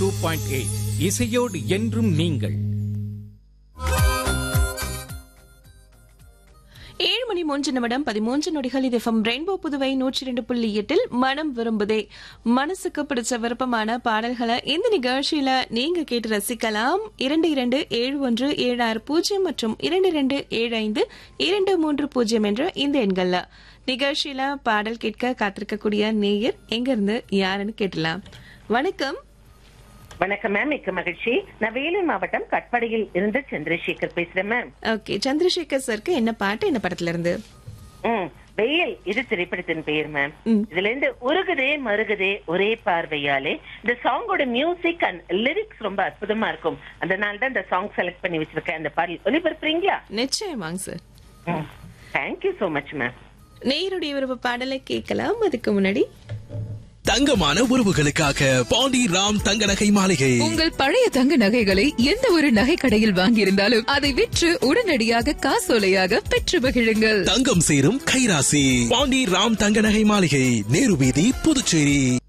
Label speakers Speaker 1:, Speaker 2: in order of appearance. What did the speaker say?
Speaker 1: Two point eight இசையோடு என்றும் நீங்கள்
Speaker 2: ஏழு மணி மூன்று நிமிடம் பதிமூன்று நொடிகள் இது எஃப்எம் ரெயின்போ புதுவை நூற்றி ரெண்டு புள்ளி எட்டில் மனம் விரும்புதே மனசுக்கு பிடிச்ச விருப்பமான பாடல்களை இந்த நிகழ்ச்சியில நீங்க கேட்டு ரசிக்கலாம் இரண்டு இரண்டு ஏழு ஒன்று ஏழு ஆறு பூஜ்ஜியம் மற்றும் இரண்டு இரண்டு ஏழு ஐந்து இரண்டு மூன்று பூஜ்ஜியம் என்ற இந்த எண்கள்ல நிகழ்ச்சியில பாடல் கேட்க காத்திருக்கக்கூடிய நேயர் எங்க இருந்து யாருன்னு கேட்டலாம் வணக்கம்
Speaker 3: வணக்கம் மேம் மிக்க மகிழ்ச்சி நான் வேலூர் மாவட்டம் கட்படையில் இருந்து சந்திரசேகர் பேசுறேன் மேம்
Speaker 2: ஓகே சந்திரசேகர் சருக்கு என்ன பாட்டு என்ன படத்துல இருந்து
Speaker 3: ம் வெயில் இது திரைப்படத்தின் பெயர் மேம்
Speaker 2: ம்.
Speaker 3: இதுல இருந்து உருகுதே மருகுதே ஒரே பார்வையாலே இந்த சாங்கோட மியூசிக் அண்ட் லிரிக்ஸ் ரொம்ப அற்புதமா இருக்கும் அதனால தான் இந்த சாங் செலக்ட் பண்ணி வச்சிருக்கேன் அந்த பாடல் ஒலிபரப்புறீங்களா
Speaker 2: நிச்சயமாங்க sir
Speaker 3: thank you so much ma'am
Speaker 2: நேயருடைய விருப்ப பாடலை கேட்கலாம் அதுக்கு முன்னாடி
Speaker 4: தங்கமான உறவுகளுக்காக பாண்டி ராம் தங்க நகை மாளிகை
Speaker 5: உங்கள் பழைய தங்க நகைகளை எந்த ஒரு நகை கடையில் வாங்கியிருந்தாலும் அதை விற்று உடனடியாக காசோலையாக பெற்று மகிழுங்கள்
Speaker 4: தங்கம் சேரும் கைராசி பாண்டி ராம் தங்க நகை மாளிகை நேரு வீதி புதுச்சேரி